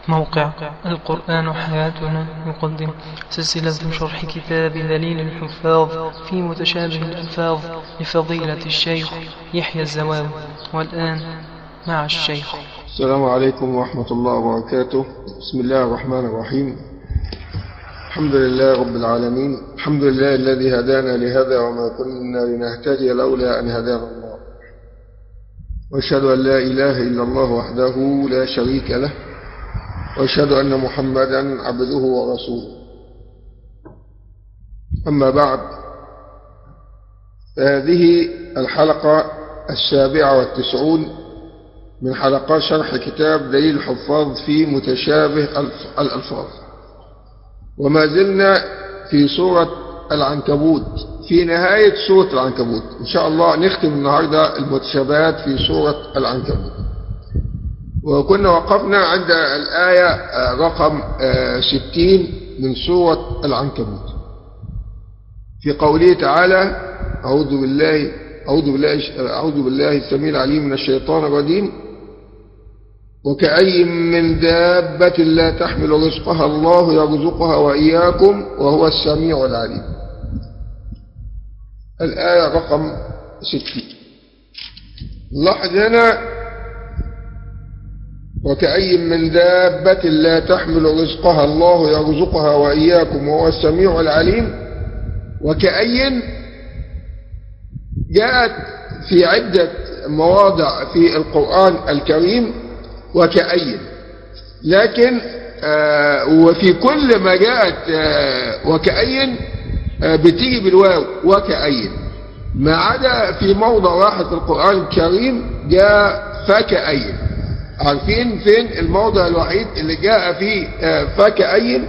موقع القرآن حياتنا يقدم سلسلة شرح كتاب دليل الحفاظ في متشابه الألفاظ لفضيلة الشيخ يحيى الزواوي والآن مع الشيخ السلام عليكم ورحمة الله وبركاته بسم الله الرحمن الرحيم الحمد لله رب العالمين الحمد لله الذي هدانا لهذا وما كنا لنهتدي لولا أن هدانا الله وأشهد أن لا إله إلا الله وحده لا شريك له وأشهد أن محمدا عبده ورسوله أما بعد هذه الحلقة السابعة والتسعون من حلقات شرح كتاب دليل الحفاظ في متشابه الألفاظ وما زلنا في سورة العنكبوت في نهاية سورة العنكبوت إن شاء الله نختم النهاردة المتشابهات في سورة العنكبوت وكنا وقفنا عند الآية رقم ستين من سورة العنكبوت في قوله تعالى أعوذ بالله أعوذ بالله أعوذ بالله السميع العليم من الشيطان الرجيم وكأي من دابة لا تحمل رزقها الله يرزقها وإياكم وهو السميع العليم الآية رقم ستين لاحظ هنا وكأي من دابة لا تحمل رزقها الله يرزقها وإياكم وهو السميع العليم وكأي جاءت في عدة مواضع في القرآن الكريم وكأي لكن آه وفي كل ما جاءت آه وكأي آه بتيجي بالواو وكأي ما عدا في موضع واحد في القرآن الكريم جاء فكأي عارفين فين الموضع الوحيد اللي جاء فيه فكأي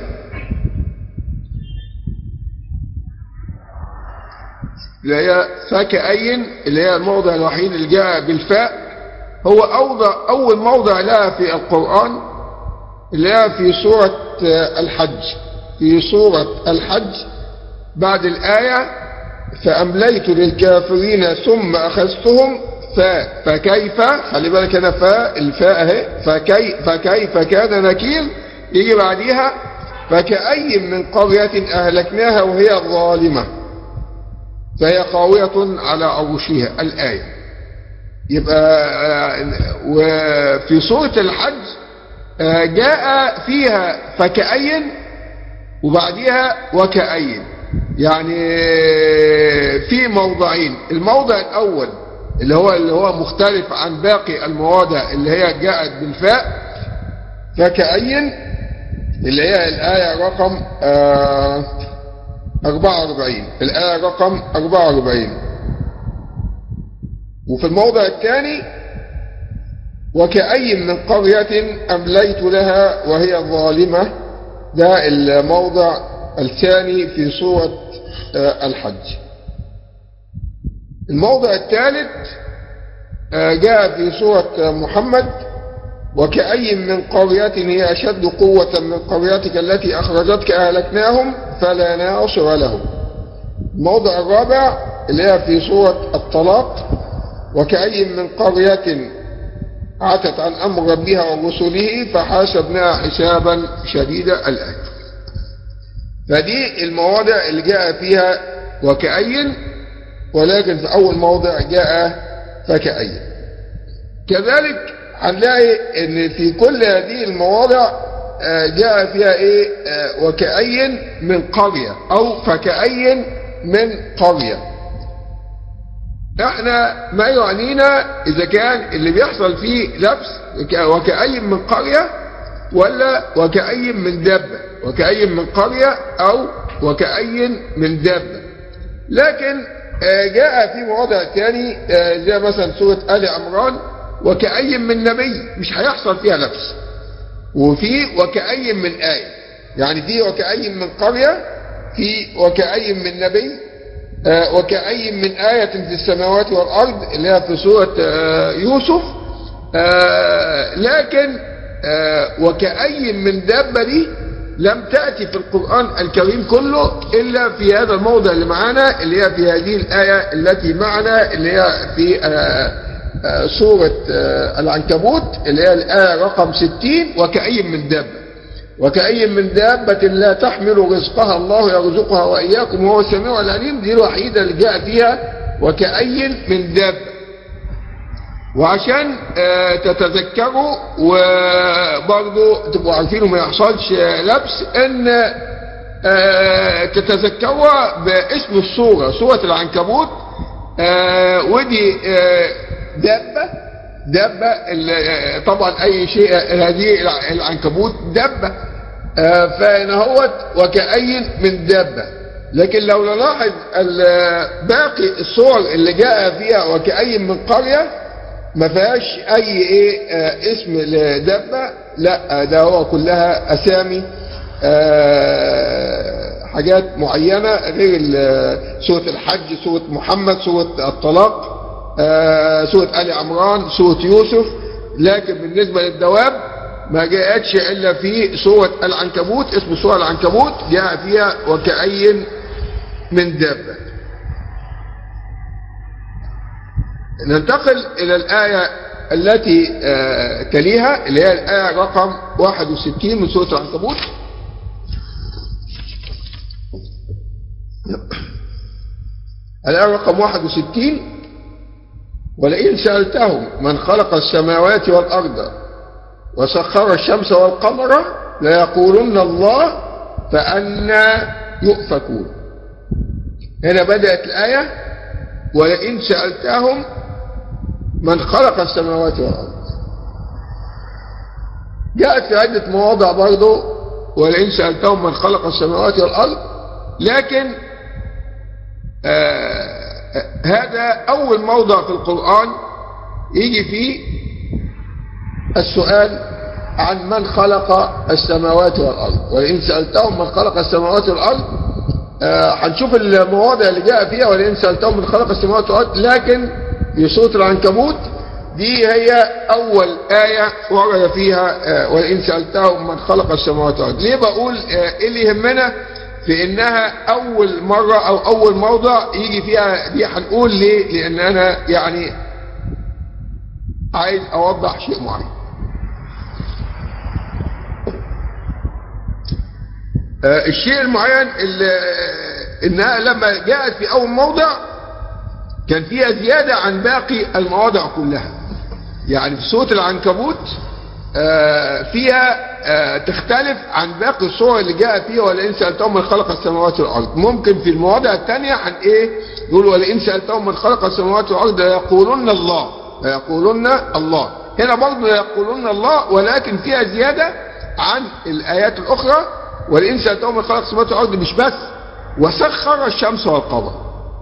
اللي هي فكأي اللي هي الموضع الوحيد اللي جاء بالفاء هو أوضع أول موضع لها في القرآن اللي هي في سورة الحج في سورة الحج بعد الآية فأمليت للكافرين ثم أخذتهم فاء فكيف خلي بالك هنا فاء الفاء اهي فكي فكيف كان نكير يجي بعديها فكأي من قرية أهلكناها وهي ظالمة فهي خاوية على عروشها الآية يبقى وفي سورة الحج جاء فيها فكأي وبعديها وكأي يعني في موضعين الموضع الأول اللي هو اللي هو مختلف عن باقي المواضع اللي هي جاءت بالفاء فكأي اللي هي الآية رقم آه 44 الآية رقم 44 وفي الموضع الثاني وكأي من قرية أمليت لها وهي ظالمة ده الموضع الثاني في سورة آه الحج الموضع الثالث جاء في سورة محمد وكأي من قرية هي أشد قوة من قريتك التي أخرجتك أهلكناهم فلا ناصر لهم الموضع الرابع اللي هي في سورة الطلاق وكأي من قرية عتت عن أمر ربها ورسله فحاسبناها حسابا شديدا الآية فدي المواضع اللي جاء فيها وكأي ولكن في أول موضع جاء فكأي كذلك هنلاقي ان في كل هذه المواضع جاء فيها ايه وكأي من قرية او فكأي من قرية احنا ما يعنينا اذا كان اللي بيحصل فيه لبس وكأي من قرية ولا وكأي من دابة وكأي من قرية او وكأي من دابة لكن جاء في مواضع تاني زي مثلا سورة آل عمران وكأي من نبي مش هيحصل فيها لبس وفي وكأي من آية يعني في وكأي من قرية في وكأي من نبي وكأي من آية في السماوات والأرض اللي هي في سورة يوسف لكن وكأي من دابة دي لم تأتي في القرآن الكريم كله إلا في هذا الموضع اللي معانا اللي هي في هذه الآية التي معنا اللي هي في آه، سورة آه، العنكبوت اللي هي الآية رقم 60 وكأي من دابة وكأي من دابة لا تحمل رزقها الله يرزقها وإياكم وهو السميع العليم دي الوحيدة اللي جاء فيها وكأي من دابة وعشان آه، تتذكروا وبرضه تبقوا عارفين وما يحصلش آه، لبس ان آه، تتذكروا باسم الصورة صورة العنكبوت آه، ودي آه، دابة دابة ال- آه، طبعا اي شيء آه، هذه الع- العنكبوت دابة آه، فهنا هوت وكأي من دابة لكن لو نلاحظ ال- باقي الصور اللي جاء فيها وكأي من قرية ما فيهاش اي ايه آه اسم لدابة لا آه، ده هو كلها اسامي آه حاجات معينة غير ال- سورة الحج سورة محمد سورة الطلاق آه سورة آل عمران سورة يوسف لكن بالنسبة للدواب ما جاءتش الا في سورة العنكبوت اسم سورة العنكبوت جاء فيها وكأي من دابة ننتقل إلى الآية التي آه، تليها اللي هي الآية رقم 61 من سورة العنكبوت الآية رقم 61 ولئن سألتهم من خلق السماوات والأرض وسخر الشمس والقمر ليقولن الله فأنا يؤفكون هنا بدأت الآية ولئن سألتهم من خلق السماوات والأرض جاءت في عدة مواضع برضو ولئن سألتهم من خلق السماوات والأرض لكن آه هذا أول موضع في القرآن يجي فيه السؤال عن من خلق السماوات والأرض ولئن سألتهم من خلق السماوات والأرض آه، هنشوف المواضع اللي جاء فيها ولئن سألتهم من خلق السماوات والأرض لكن في سورة العنكبوت دي هي أول آية ورد فيها آه، ولئن سألتهم من خلق السماوات والأرض ليه بقول آه، إيه اللي يهمنا في إنها أول مرة أو أول موضع يجي فيها دي هنقول ليه لأن أنا يعني عايز أوضح شيء معين آه، الشيء المعين اللي انها لما جاءت في اول موضع كان فيها زيادة عن باقي المواضع كلها يعني في سورة العنكبوت آه، فيها آه، تختلف عن باقي الصور اللي جاء فيها ولئن سألتهم من خلق السماوات والأرض ممكن في المواضع الثانية عن ايه يقول ولئن سألتهم من خلق السماوات والأرض ليقولن الله ليقولن الله هنا برضه يقولون الله ولكن فيها زيادة عن الآيات الأخرى ولئن سألتهم من خلق السماوات والأرض مش بس وسخر الشمس والقمر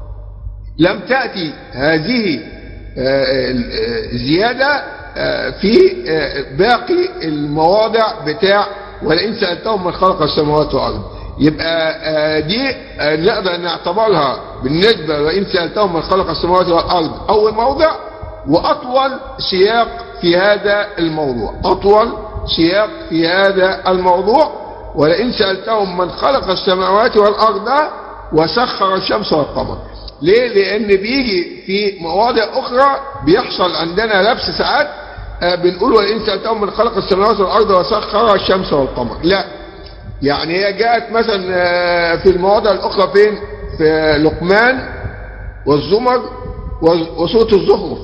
لم تأتي هذه آه، آه، زيادة آه، في آه، باقي المواضع بتاع ولئن سألتهم من خلق السماوات والأرض يبقى آه، دي آه، نقدر نعتبرها بالنسبة ولئن سألتهم من خلق السماوات والأرض أول موضع وأطول سياق في هذا الموضوع أطول سياق في هذا الموضوع ولئن سألتهم من خلق السماوات والأرض وسخر الشمس والقمر ليه؟ لأن بيجي في مواضع أخرى بيحصل عندنا لبس ساعات آه، بنقول ولئن سألتهم من خلق السماوات والأرض وسخر الشمس والقمر لا يعني هي جاءت مثلا آه، في المواضع الأخرى فين في لقمان والزمر وسورة الزخرف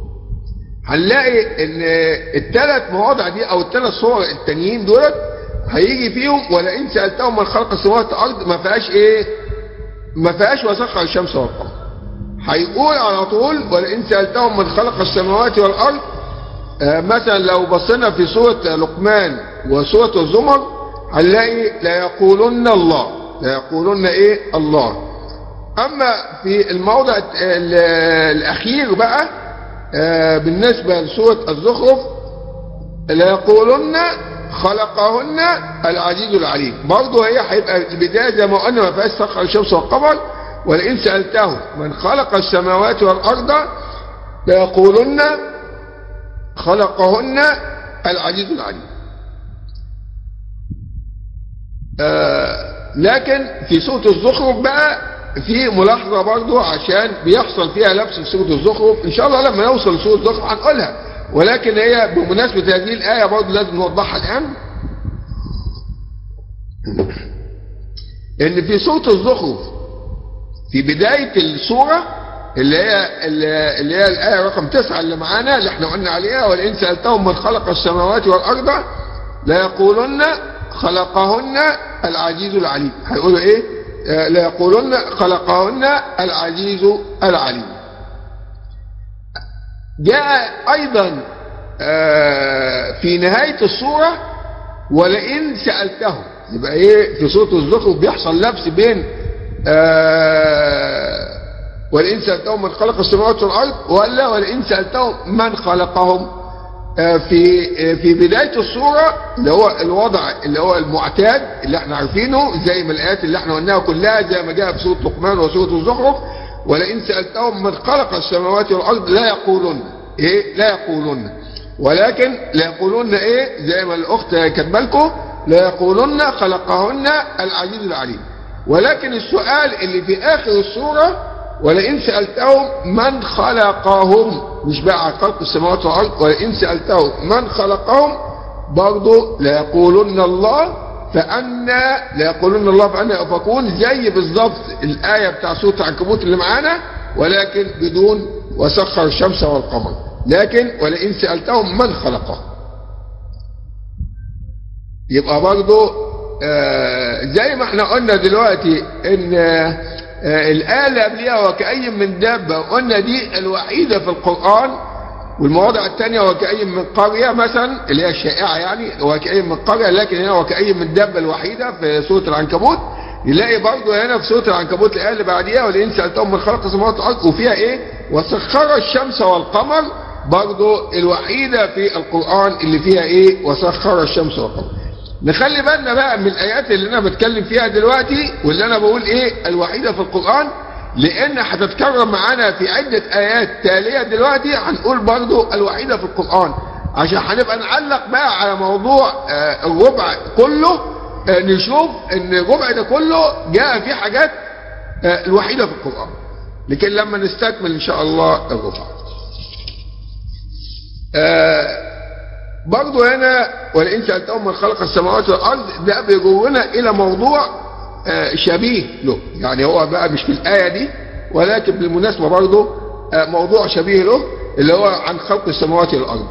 هنلاقي ان الثلاث مواضع دي او الثلاث صور التانيين دولت هيجي فيهم ولئن سألتهم من خلق السماوات والأرض ما فيهاش ايه ما فيهاش وسخر الشمس والقمر هيقول على طول ولئن سألتهم من خلق السماوات والأرض آه، مثلا لو بصينا في سورة لقمان وسورة الزمر هنلاقي لا يقولن الله لا يقولن ايه الله اما في الموضع ال- الاخير بقى آه، بالنسبة لسورة الزخرف لا يقولن خلقهن العزيز العليم برضه هي هيبقى البداية زي ما قلنا ما فيهاش سخر الشمس والقمر ولئن سألته من خلق السماوات والأرض ليقولن خلقهن العزيز العليم آه لكن في سورة الزخرف بقى في ملاحظة برضو عشان بيحصل فيها لبس في سورة الزخرف إن شاء الله لما نوصل لسورة الزخرف هنقولها ولكن هي بمناسبة هذه الآية برضو لازم نوضحها الآن إن في سورة الزخرف في بداية السورة اللي هي اللي هي الآية رقم تسعة اللي معانا اللي احنا قلنا عليها ولئن سألتهم من خلق السماوات والأرض لا يقولن خلقهن العزيز العليم هيقولوا ايه آه لا يقولن خلقهن العزيز العليم جاء ايضا آه في نهاية السورة ولئن سألتهم يبقى ايه في سورة الزخرف بيحصل لبس بين آه ولئن سألتهم من خلق السماوات والأرض ولا ولئن سألتهم من خلقهم في في بداية الصورة اللي هو الوضع اللي هو المعتاد اللي احنا عارفينه زي ما الآيات اللي احنا قلناها كلها زي ما جاء في سورة لقمان وسورة الزخرف ولئن سألتهم من خلق السماوات والأرض لا يقولون ايه لا يقولون ولكن لا يقولون ايه زي ما الأخت كاتبه لكم لا يقولون خلقهن العزيز العليم ولكن السؤال اللي في آخر السورة ولئن سألتهم من خلقهم مش بقى على خلق السماوات والأرض ولئن سألتهم من خلقهم برضه ليقولن الله فأنا ليقولن الله فأنا أفكون زي بالظبط الآية بتاع سورة العنكبوت اللي معانا ولكن بدون وسخر الشمس والقمر لكن ولئن سألتهم من خلقهم يبقى برضه آه زي ما احنا قلنا دلوقتي ان آه الآية اللي قبلها وكأي من دابة قلنا دي الوحيدة في القرآن والمواضع الثانية وكأي من قرية مثلا اللي هي الشائعة يعني وكأي من قرية لكن هنا وكأي من دابة الوحيدة في سورة العنكبوت نلاقي برضه هنا في سورة العنكبوت الآية اللي بعديها ولئن سألتهم من خلق السماوات والأرض وفيها إيه؟ وسخر الشمس والقمر برضه الوحيدة في القرآن اللي فيها إيه؟ وسخر الشمس والقمر نخلي بالنا بقى من الايات اللي انا بتكلم فيها دلوقتي واللي انا بقول ايه الوحيدة في القرآن لان هتتكرر معانا في عدة ايات تالية دلوقتي هنقول برضو الوحيدة في القرآن عشان هنبقى نعلق بقى على موضوع آه الربع كله آه نشوف ان الربع ده كله جاء فيه حاجات آه الوحيدة في القرآن لكن لما نستكمل ان شاء الله الربع برضو هنا ولئن سألتهم من خلق السماوات والأرض ده بيجرنا إلى موضوع شبيه له يعني هو بقى مش في الآية دي ولكن بالمناسبة برضو موضوع شبيه له اللي هو عن خلق السماوات والأرض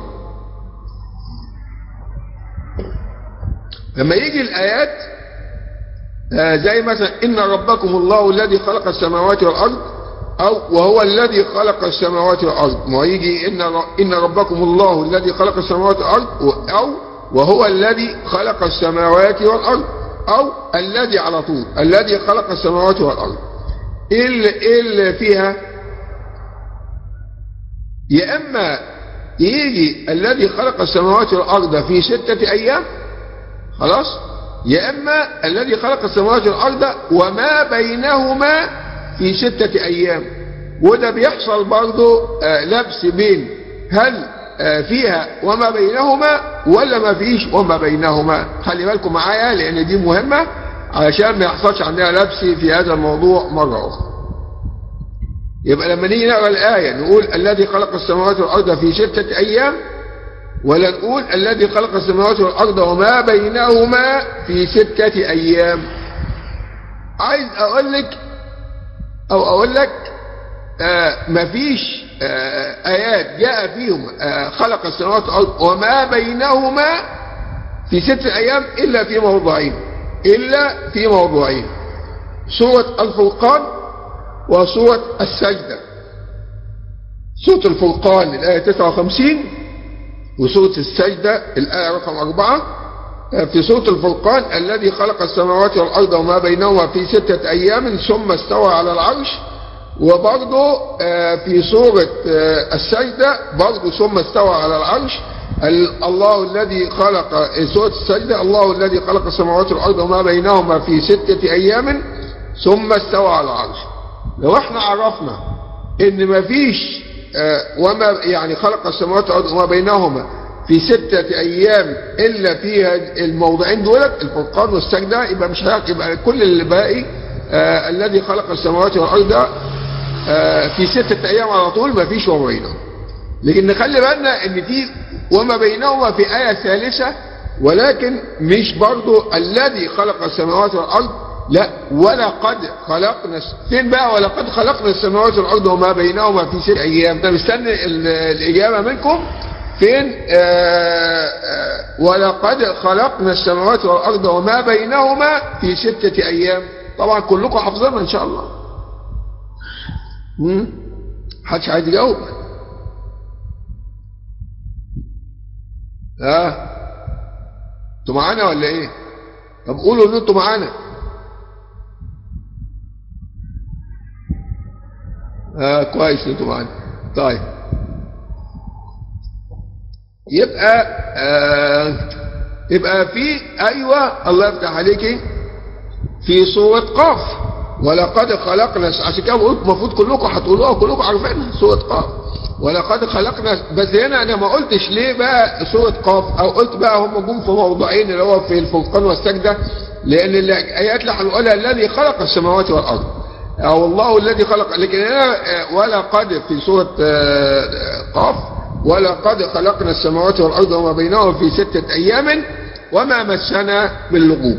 لما يجي الآيات زي مثلا إن ربكم الله الذي خلق السماوات والأرض أو وهو الذي خلق السماوات والأرض ما يجي إن إن ربكم الله الذي خلق السماوات والأرض أو وهو الذي خلق السماوات والأرض أو الذي على طول الذي خلق السماوات والأرض إيه اللي, إيه اللي فيها يا إما يجي الذي خلق السماوات والأرض في ستة أيام خلاص يا إما الذي خلق السماوات والأرض وما بينهما في ستة أيام وده بيحصل برضه آه لبس بين هل آه فيها وما بينهما ولا ما فيش وما بينهما خلي بالكم معايا لأن دي مهمة علشان ما يحصلش عندنا لبس في هذا الموضوع مرة أخرى يبقى لما نيجي نقرأ الآية نقول الذي خلق السماوات والأرض في ستة أيام ولا نقول الذي خلق السماوات والأرض وما بينهما في ستة أيام عايز أقول لك او اقول لك آه مفيش آه ايات جاء فيهم آه خلق السماوات والارض وما بينهما في ست ايام الا في موضوعين الا في موضوعين سورة الفرقان وسورة السجدة سورة الفرقان الآية 59 وسورة السجدة الآية رقم 4 في سورة الفرقان الذي خلق السماوات والأرض وما بينهما في ستة أيام ثم استوى على العرش وبرضه في سورة السجدة برضه ثم استوى على العرش الله الذي خلق سورة السجدة الله الذي خلق السماوات والأرض وما بينهما في ستة أيام ثم استوى على العرش لو احنا عرفنا ان مفيش وما يعني خلق السماوات والأرض وما بينهما في ستة أيام إلا في الموضعين دولت الفرقان والسجدة يبقى مش هيك يبقى كل اللي باقي آه الذي خلق السماوات والأرض آه في ستة أيام على طول ما فيش وما بينهم لكن نخلي بالنا ان في وما بينهما في آية ثالثة ولكن مش برضو الذي خلق السماوات والأرض لا ولقد خلقنا فين بقى ولقد خلقنا السماوات والأرض وما بينهما في ست أيام أنا مستني الإجابة منكم فين آآ آآ ولقد خلقنا السماوات والأرض وما بينهما في ستة أيام طبعا كلكم حافظينها إن شاء الله محدش عايز يجاوب ها انتوا معانا ولا ايه طب قولوا ان انتوا معانا آه كويس انتوا معانا طيب يبقى آه يبقى في ايوه الله يفتح عليكي في سورة قاف ولقد خلقنا عشان كده قلت المفروض كلكم هتقولوها كلكم عارفينها سورة قاف ولقد خلقنا بس هنا انا ما قلتش ليه بقى سورة قاف او قلت بقى هم جم في موضوعين اللي هو في الفرقان والسجدة لان الايات اللي هنقولها الذي خلق السماوات والارض او الله الذي خلق لكن هنا ولقد في سورة قاف ولقد خلقنا السماوات والارض وما بينهما في ستة ايام وما مسنا من لغوب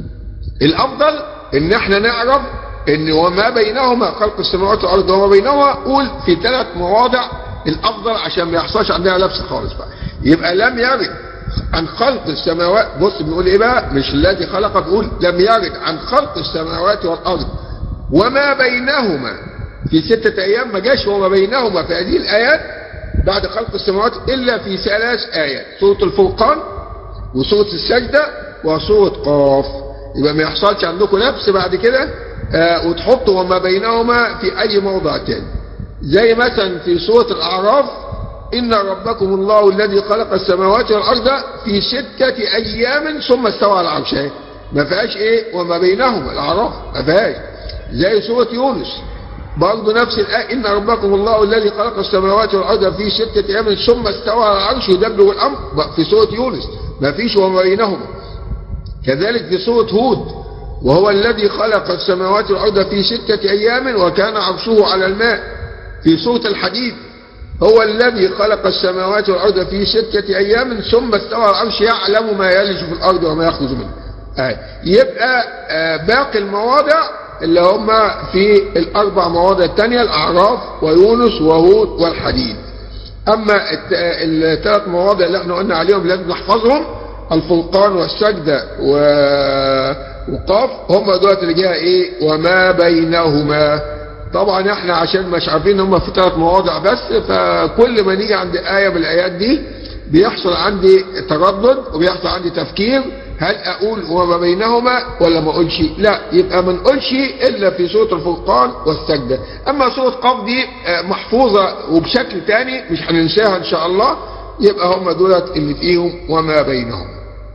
الافضل ان احنا نعرف ان وما بينهما خلق السماوات والارض وما بينهما قول في ثلاث مواضع الافضل عشان ما يحصلش عندنا لبس خالص بقى يبقى لم يرد عن خلق السماوات بص بنقول ايه بقى مش الذي خلق بيقول لم يرد عن خلق السماوات والارض وما بينهما في ستة ايام ما جاش وما بينهما في هذه الايات بعد خلق السماوات الا في ثلاث ايات سورة الفرقان وسورة السجدة وسورة قاف يبقى ما يحصلش عندكم نفس بعد كده آه وتحطوا وما بينهما في اي موضع تاني زي مثلا في سورة الاعراف ان ربكم الله الذي خلق السماوات والارض في ستة ايام ثم استوى على العرش ما فيهاش ايه وما بينهما الاعراف ما فيهاش زي سورة يونس برضه نفس الآية إن ربكم الله الذي خلق السماوات والأرض في ستة أيام ثم استوى على العرش يدبر الأمر في سورة يونس ما فيش وما بينهما كذلك في سورة هود وهو الذي خلق السماوات والأرض في ستة أيام وكان عرشه على الماء في سورة الحديد هو الذي خلق السماوات والأرض في ستة أيام ثم استوى على العرش يعلم ما يلج في الأرض وما يخرج منها آه. يبقى آه باقي المواضع اللي هم في الأربع مواضع الثانية الأعراف ويونس وهود والحديد أما الثلاث مواضع اللي احنا قلنا عليهم لازم نحفظهم الفرقان والسجدة و... وقاف هم دول اللي جاء ايه وما بينهما طبعا احنا عشان مش عارفين هم في ثلاث مواضع بس فكل ما نيجي عند آية من الآيات دي بيحصل عندي تردد وبيحصل عندي تفكير هل اقول وما بينهما ولا ما اقولش لا يبقى ما نقولش الا في سوره الفرقان والسجده اما سوره قاف دي محفوظه وبشكل تاني مش هننساها ان شاء الله يبقى هم دولت اللي فيهم وما بينهم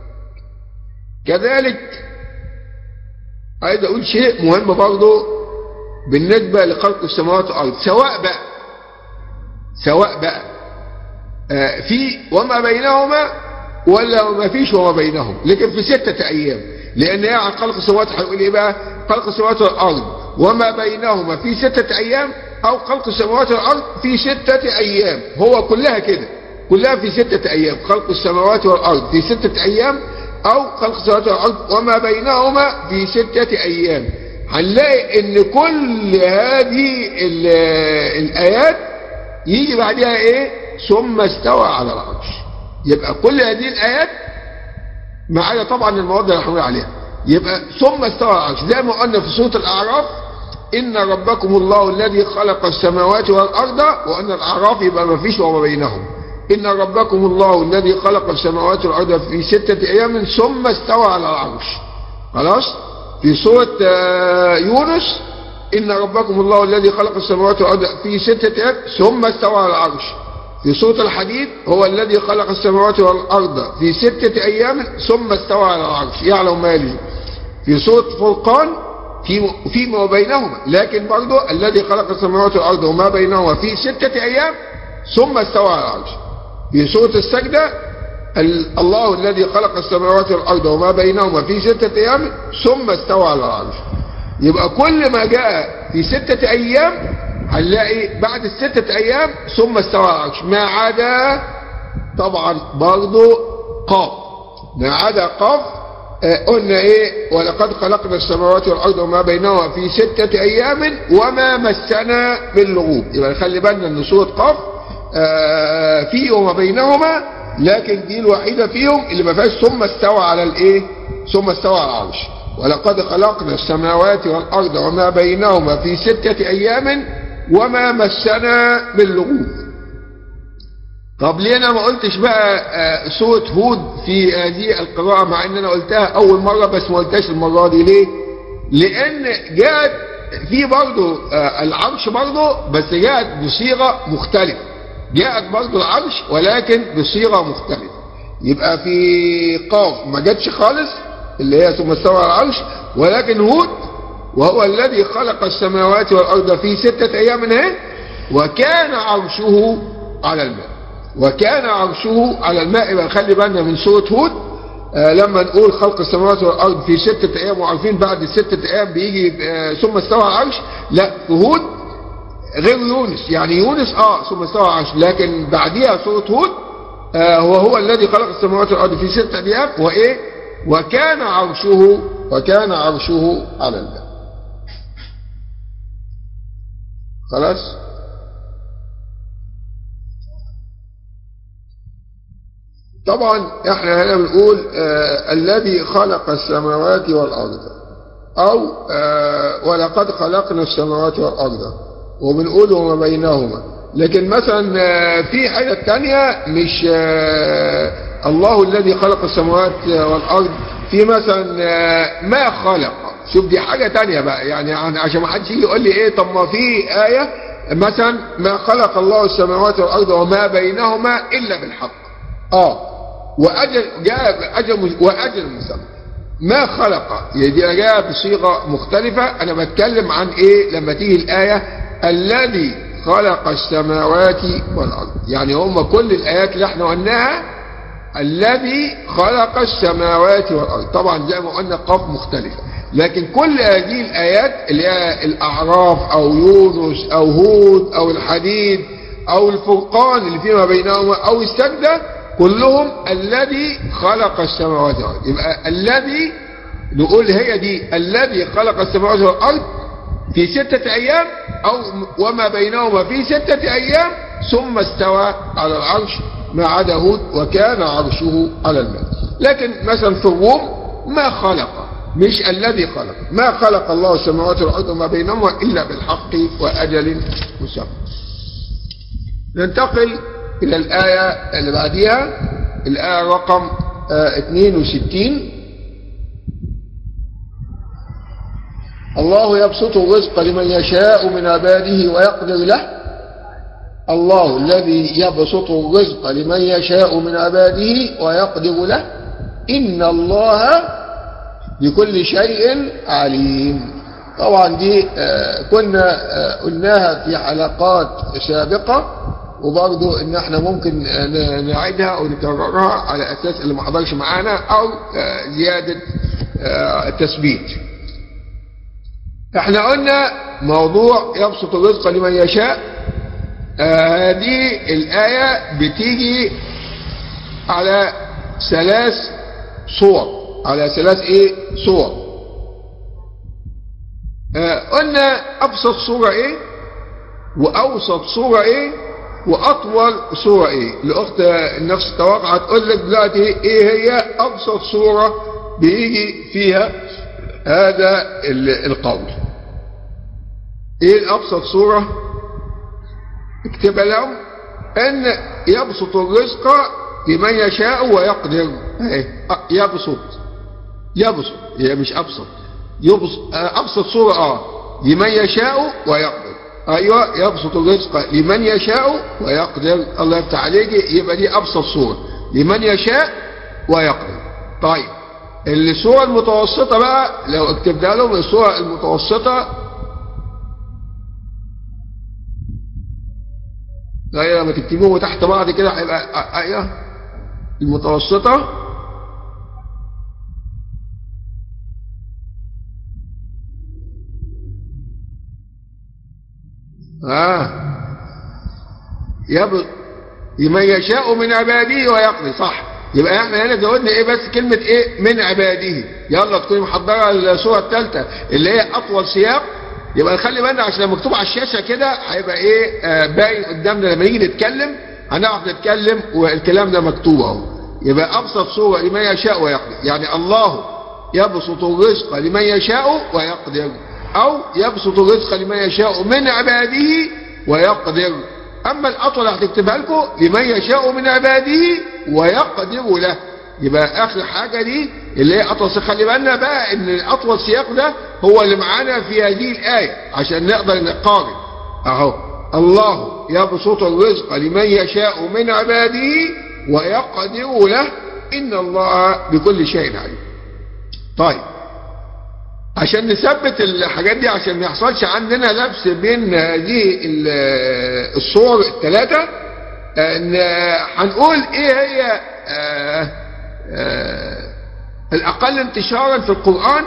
كذلك عايز اقول شيء مهم برضه بالنسبه لخلق السماوات والارض سواء بقى سواء بقى في وما بينهما ولا ما فيش وما بينهم لكن في ستة أيام لأن هي عن خلق السماوات هيقول إيه بقى خلق السماوات والأرض وما بينهما في ستة أيام أو خلق السماوات والأرض في ستة أيام هو كلها كده كلها في ستة أيام خلق السماوات والأرض في ستة أيام أو خلق السماوات والأرض وما بينهما في ستة أيام هنلاقي إن كل هذه الآيات يجي بعدها إيه ثم استوى على العرش يبقى كل هذه الآيات معايا طبعا المواضع اللي هنقول عليها يبقى ثم استوى على العرش زي ما قلنا في سورة الأعراف إن ربكم الله الذي خلق السماوات والأرض وأن الأعراف يبقى ما فيش وما بينهم إن ربكم الله الذي خلق السماوات والأرض في ستة أيام ثم استوى على العرش خلاص في سورة يونس إن ربكم الله الذي خلق السماوات والأرض في ستة أيام ثم استوى على العرش في سورة الحديد هو الذي خلق السماوات والأرض في ستة أيام ثم استوى على العرش يعلم ما يلج في سورة فرقان في فيما بينهما لكن برضه الذي خلق السماوات والأرض وما بينهما في ستة أيام ثم استوى على العرش في سورة السجدة الله الذي خلق السماوات والأرض وما بينهما في ستة أيام ثم استوى على العرش يبقى كل ما جاء في ستة أيام هنلاقي بعد الستة أيام ثم استوى على العرش ما عدا طبعا برضو قاف ما عدا قاف آه، قلنا ايه ولقد خلقنا السماوات والارض وما بينهما في ستة ايام وما مسنا من لغوب يبقى نخلي بالنا ان سورة قاف آه، في وما بينهما لكن دي الوحيدة فيهم اللي ما فيهاش ثم استوى على الايه ثم استوى على العرش ولقد خلقنا السماوات والارض وما بينهما في ستة ايام وما مسنا من لغوب طب ليه انا ما قلتش بقى آه، سورة هود في هذه القراءة مع ان انا قلتها اول مرة بس ما قلتهاش المرة دي ليه لان جاءت في برضه آه، العرش برضه بس جاءت بصيغة مختلفة جاءت برضه العرش ولكن بصيغة مختلفة يبقى في قاف ما جاتش خالص اللي هي ثم استوى على العرش ولكن هود وهو الذي خلق السماوات والأرض في ستة أيام اهي وكان عرشه على الماء وكان عرشه على الماء يبقى خلي بالنا من سورة هود آه لما نقول خلق السماوات والأرض في ستة أيام وعارفين بعد الستة أيام بيجي آه ثم استوى على العرش لا في هود غير يونس يعني يونس اه ثم استوى على العرش لكن بعديها سورة هود آه هو هو الذي خلق السماوات والأرض في ستة أيام وإيه وكان عرشه وكان عرشه على الماء خلاص طبعا احنا هنا بنقول آه الذي خلق السماوات والارض او آه ولقد خلقنا السماوات والارض وبنقول وما بينهما لكن مثلا آه في حاجه تانية مش آه الله الذي خلق السماوات والارض في مثلا آه ما خلق شوف دي حاجه تانية بقى يعني عشان ما حدش يجي يقول لي ايه طب ما في ايه مثلا ما خلق الله السماوات والارض وما بينهما الا بالحق اه واجل جاء اجل واجل مسمى ما خلق يعني جاء بصيغه مختلفه انا بتكلم عن ايه لما تيجي الايه الذي خلق السماوات والارض يعني هم كل الايات اللي احنا قلناها الذي خلق السماوات والارض طبعا زي ما قلنا قاف مختلفه لكن كل هذه الآيات اللي هي الأعراف أو يونس أو هود أو الحديد أو الفرقان اللي فيما بينهما أو السجدة كلهم الذي خلق السماوات والأرض يبقى الذي نقول هي دي الذي خلق السماوات والأرض في ستة أيام أو وما بينهما في ستة أيام ثم استوى على العرش ما عدا هود وكان عرشه على الماء لكن مثلا في الروم ما خلق مش الذي خلق ما خلق الله السماوات والأرض وما بينهما إلا بالحق وأجل مسمى ننتقل إلى الآية اللي بعديها الآية رقم آه 62 الله يبسط الرزق لمن يشاء من عباده ويقدر له الله الذي يبسط الرزق لمن يشاء من عباده ويقدر له إن الله بكل شيء عليم طبعا دي آه كنا آه قلناها في حلقات سابقة وبرضو ان احنا ممكن آه نعيدها او نكررها على اساس اللي ما حضرش معانا او زيادة تثبيت احنا قلنا موضوع يبسط الرزق لمن يشاء هذه الآية بتيجي على ثلاث صور على ثلاث ايه صور آه قلنا ابسط صورة ايه واوسط صورة ايه واطول صورة ايه الاخت نفس التوقع هتقول لك دلوقتي ايه هي ابسط صورة بيجي فيها هذا القول ايه الابسط صورة اكتب لهم ان يبسط الرزق لمن يشاء ويقدر يبسط يبسط هي مش ابسط يبسط ابسط صوره اه لمن يشاء ويقدر ايوه يبسط الرزق لمن يشاء ويقدر الله يفتح عليك يبقى دي ابسط صوره لمن يشاء ويقدر طيب الصوره المتوسطه بقى لو اكتبنا لهم الصوره المتوسطه ايوه لما تكتبوه تحت بعض كده هيبقى ايوه المتوسطه اه يبسط لمن يشاء من عباده ويقضي صح يبقى احنا هنا زودنا ايه بس كلمة ايه من عباده يلا تكوني محضرة الصورة الثالثة اللي هي اطول سياق يبقى نخلي بالنا عشان لما مكتوب على الشاشة كده هيبقى ايه آه باين قدامنا لما نيجي نتكلم هنعرف نتكلم والكلام ده مكتوب اهو يبقى ابسط صورة لمن يشاء ويقضي يعني الله يبسط الرزق لمن يشاء ويقدر او يبسط الرزق لمن يشاء من عباده ويقدر اما الاطول هتكتبها لكم لمن يشاء من عباده ويقدر له يبقى اخر حاجة دي اللي هي اطول سياق خلي بالنا بقى ان الاطول سياق ده هو اللي معانا في هذه الايه عشان نقدر نقارن اهو الله يبسط الرزق لمن يشاء من عباده ويقدر له ان الله بكل شيء عليم طيب عشان نثبت الحاجات دي عشان ما يحصلش عندنا لبس بين هذه الصور الثلاثة ان هنقول ايه هي آآ آآ الاقل انتشارا في القرآن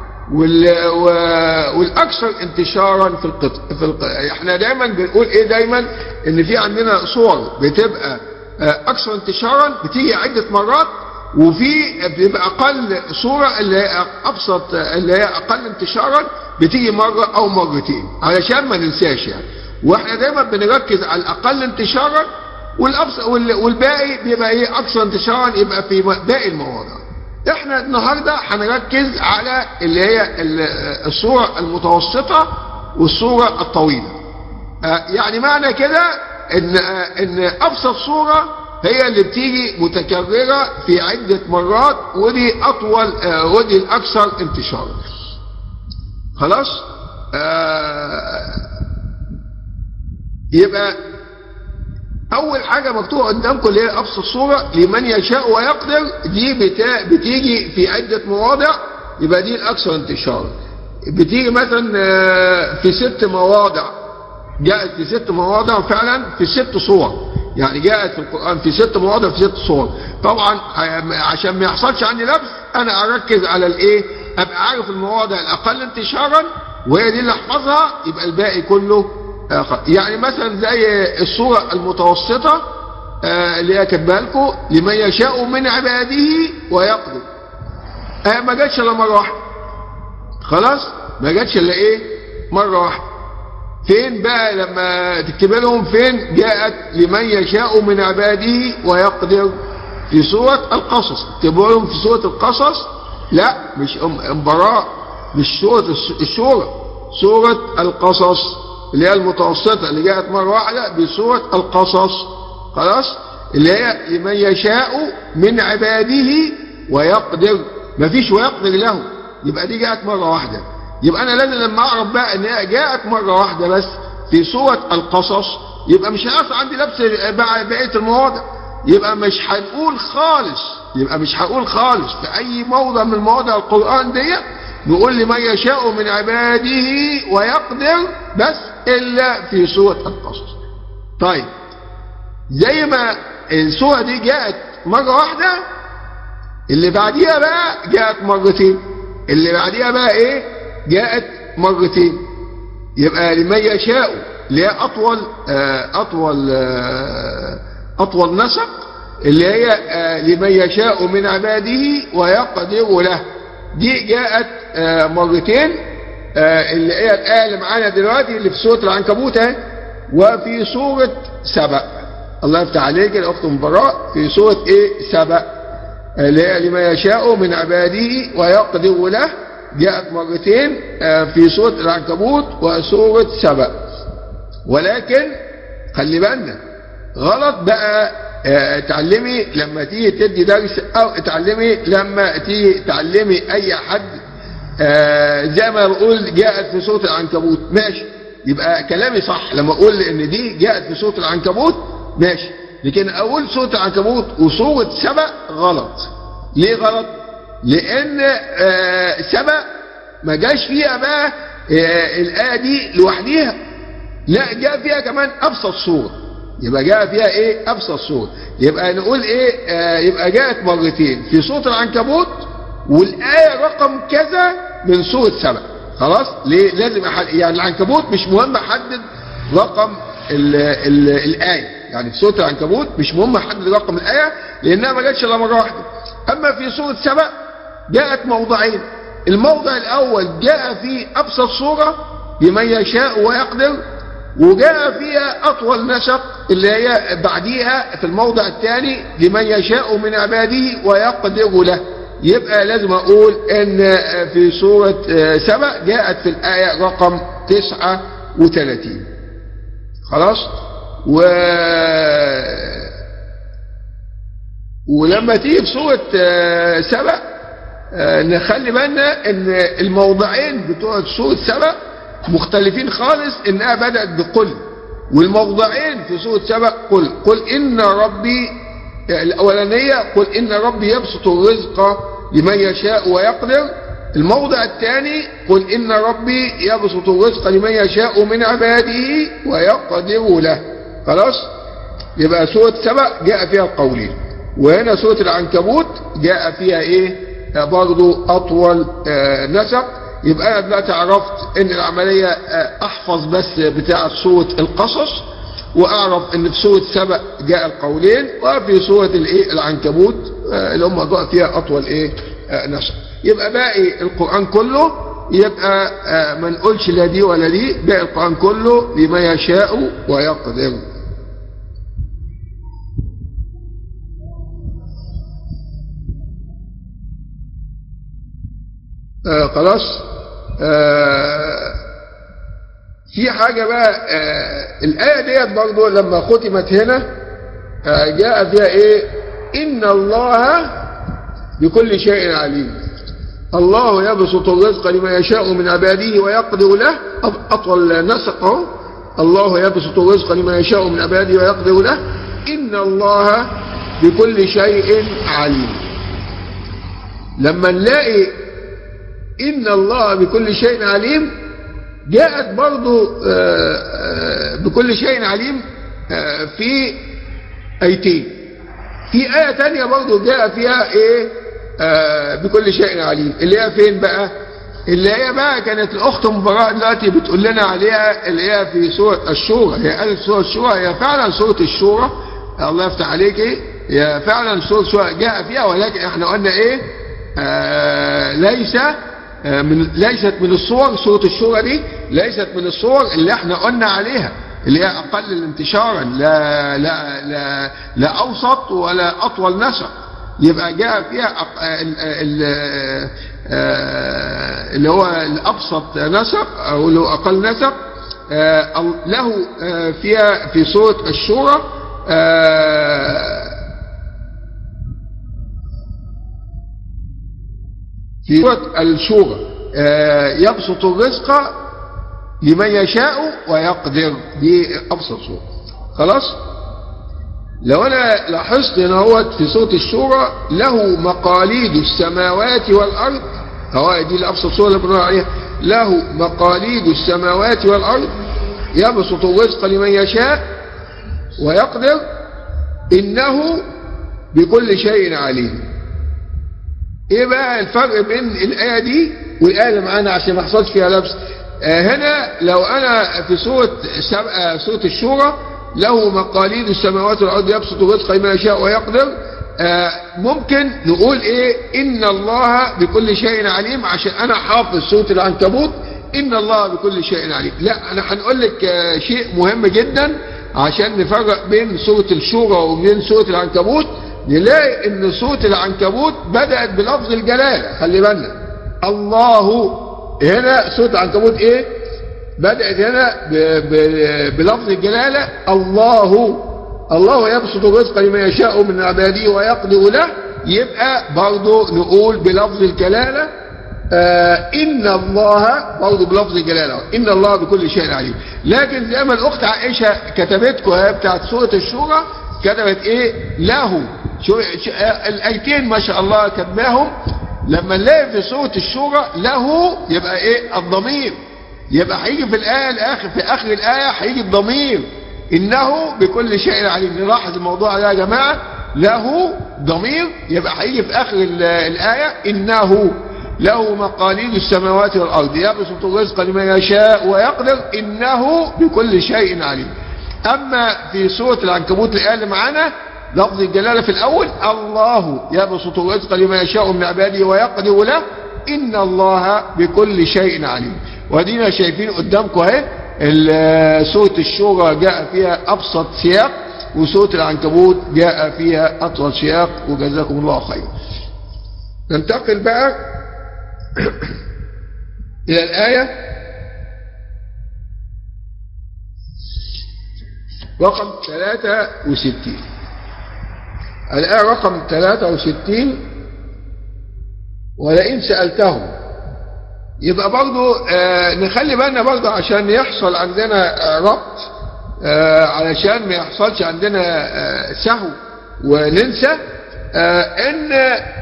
والاكثر انتشارا في القطع في الق... احنا دايما بنقول ايه دايما ان في عندنا صور بتبقى اكثر انتشارا بتيجي عدة مرات وفي بيبقى اقل صورة اللي هي ابسط اللي هي اقل انتشارا بتيجي مرة او مرتين علشان ما ننساش يعني واحنا دايما بنركز على الاقل انتشارا والابسط والباقي بيبقى ايه اكثر انتشارا يبقى في باقي المواضع احنا النهاردة هنركز على اللي هي الصورة المتوسطة والصورة الطويلة يعني معنى كده ان ان ابسط صورة هي اللي بتيجي متكررة في عدة مرات ودي اطول ودي الاكثر انتشارا خلاص يبقى اول حاجة مكتوبة قدامكم اللي هي ابسط صورة لمن يشاء ويقدر دي بتا... بتيجي في عدة مواضع يبقى دي الاكثر انتشارا بتيجي مثلا في ست مواضع جاءت في ست مواضع فعلا في ست صور يعني جاءت في القرآن في ست مواضع في ست صور طبعا عشان ما يحصلش عندي لبس انا اركز على الايه ابقى عارف المواضع الاقل انتشارا وهي دي اللي احفظها يبقى الباقي كله يعني مثلا زي الصورة المتوسطة اللي هي كاتبها لكم لمن يشاء من عباده ويقدر آه ما جاتش الا مرة واحدة خلاص ما جاتش الا ايه مرة واحدة فين بقى لما تكتب لهم فين جاءت لمن يشاء من عباده ويقدر في سورة القصص تكتبوا لهم في سورة القصص لا مش امبراء مش سورة السورة سورة القصص اللي هي المتوسطة اللي جاءت مرة واحدة بسورة القصص خلاص اللي هي لمن يشاء من عباده ويقدر مفيش ويقدر له يبقى دي جاءت مرة واحدة يبقى انا لازم لما اعرف بقى ان هي جاءت مرة واحدة بس في سورة القصص يبقى مش هيحصل عندي لبس بقية المواضع يبقى مش هنقول خالص يبقى مش هقول خالص في اي موضع من مواضع القرآن دي نقول لمن يشاء من عباده ويقدر بس الا في سورة القصص طيب زي ما السورة دي جاءت مرة واحدة اللي بعديها بقى جاءت مرتين اللي بعديها بقى ايه جاءت مرتين يبقى لمن يشاء اللي هي اطول آه اطول آه اطول نسق اللي هي آه لمن يشاء من عباده ويقدر له دي جاءت مرتين اللي هي الآية اللي معانا دلوقتي اللي في سورة العنكبوت اهي وفي سورة سبأ الله يفتح عليك الأخت مبراء في سورة ايه سبأ اللي هي لما يشاء من عباده ويقدر له جاءت مرتين في سورة العنكبوت وسورة سبأ ولكن خلي بالنا غلط بقى اتعلمي لما تيجي تدي درس او اتعلمي لما تيجي تعلمي اي حد اه زي ما بقول جاءت في سورة العنكبوت ماشي يبقى كلامي صح لما اقول ان دي جاءت في سورة العنكبوت ماشي لكن اقول سورة العنكبوت وسورة سبأ غلط ليه غلط لان اه سبأ ما جاش فيها بقى اه الايه دي لوحديها لا جاء فيها كمان ابسط صوره يبقى جاء فيها ايه ابسط صورة يبقى نقول ايه آه يبقى جاءت مرتين في سورة العنكبوت والآية رقم كذا من سورة سبع خلاص ليه لازم أحد يعني العنكبوت مش مهم احدد رقم ال ال الآية يعني في سورة العنكبوت مش مهم حدد رقم الآية لأنها ما جاتش إلا مرة واحدة أما في سورة سبأ جاءت موضعين الموضع الأول جاء فيه أبسط صورة لمن يشاء ويقدر وجاء فيها أطول نسق اللي هي بعديها في الموضع الثاني لمن يشاء من عباده ويقدر له يبقى لازم أقول إن في سورة سبأ جاءت في الآية رقم 39 خلاص و ولما تيجي في سورة سبأ نخلي بالنا ان الموضعين بتوع سورة سبأ مختلفين خالص انها بدأت بقل والموضعين في سورة سبأ قل قل ان ربي الاولانية قل ان ربي يبسط الرزق لمن يشاء ويقدر الموضع الثاني قل ان ربي يبسط الرزق لمن يشاء من عباده ويقدر له خلاص يبقى سورة سبأ جاء فيها القولين وهنا سورة العنكبوت جاء فيها ايه برضو اطول آه نسق يبقى انا دلوقتي عرفت ان العملية آه احفظ بس بتاعة سورة القصص واعرف ان في سورة سبأ جاء القولين وفي سورة الايه العنكبوت آه اللي هم جاء فيها اطول ايه نسق يبقى باقي القرآن كله يبقى ما نقولش لا دي ولا دي باقي القرآن كله لما يشاء ويقدر آه خلاص آه في حاجة بقى آه الآية ديت برضو لما ختمت هنا آه جاء فيها ايه إن الله بكل شيء عليم الله يبسط الرزق لمن يشاء من عباده ويقدر له أطول نسقه الله يبسط الرزق لمن يشاء من عباده ويقدر له إن الله بكل شيء عليم لما نلاقي إن الله بكل شيء عليم جاءت برضو بكل شيء عليم في ايتين في آية تانية برضو جاء فيها ايه آه بكل شيء عليم اللي هي فين بقى اللي هي بقى كانت الاخت مباراة دلوقتي بتقول لنا عليها اللي هي في سورة الشورى هي قالت سورة الشورى هي فعلا سورة الشورى الله يفتح عليك ايه هي فعلا سورة الشورى جاء فيها ولكن احنا قلنا ايه آه ليس آه من ليست من الصور سورة الشورى دي ليست من الصور اللي احنا قلنا عليها اللي هي اقل انتشارا لا لا لا لا اوسط ولا اطول نسق يبقى جاء فيها اللي هو الابسط نسق او اللي هو اقل نسق له فيها في سوره الشورى في سوره الشورى يبسط الرزق لمن يشاء ويقدر دي ابسط سوره خلاص لو انا لاحظت ان هو في سوره الشورى له مقاليد السماوات والارض هو دي الابسط سوره اللي بنقول عليها له مقاليد السماوات والارض يبسط الرزق لمن يشاء ويقدر انه بكل شيء عليم ايه بقى الفرق بين الايه دي والايه اللي معانا عشان ما يحصلش فيها لبس آه هنا لو انا في سوره سوره الشورى له مقاليد السماوات والارض يبسط الرزق لمن يشاء ويقدر آه ممكن نقول ايه ان الله بكل شيء عليم عشان انا حافظ سوره العنكبوت ان الله بكل شيء عليم لا انا هنقول لك آه شيء مهم جدا عشان نفرق بين سوره الشورى وبين سوره العنكبوت نلاقي ان سوره العنكبوت بدات بلفظ الجلاله خلي بالنا الله هنا سوره العنكبوت ايه بدأت هنا بلفظ الجلالة الله الله يبسط الرزق لمن يشاء من عباده ويقدر له يبقى برضه نقول بلفظ الجلالة آه إن الله برضه بلفظ الجلالة إن الله بكل شيء عليم لكن زي ما الأخت عائشة كتبتكم بتاعت سورة الشورى كتبت إيه له شو الآيتين ما شاء الله كتباهم لما نلاقي في سورة الشورى له يبقى إيه الضمير يبقى هيجي في الآية الآخر في آخر الآية هيجي الضمير إنه بكل شيء عليم نلاحظ الموضوع ده يا جماعة له ضمير يبقى هيجي في آخر الآية إنه له مقاليد السماوات والأرض يبسط الرزق لمن يشاء ويقدر إنه بكل شيء عليم أما في سورة العنكبوت الآية اللي معانا لفظ الجلالة في الأول الله يبسط الرزق لمن يشاء من عباده ويقدر له إن الله بكل شيء عليم ودينا شايفين قدامكم اهي ال- سورة الشورى جاء فيها أبسط سياق وسورة العنكبوت جاء فيها أطول سياق وجزاكم الله خير ننتقل بقى إلى الآية رقم 63 الآية رقم 63 ولئن سألتهم يبقى برضو آه نخلي بالنا برضو عشان يحصل عندنا آه ربط آه علشان ما يحصلش عندنا آه سهو وننسى آه ان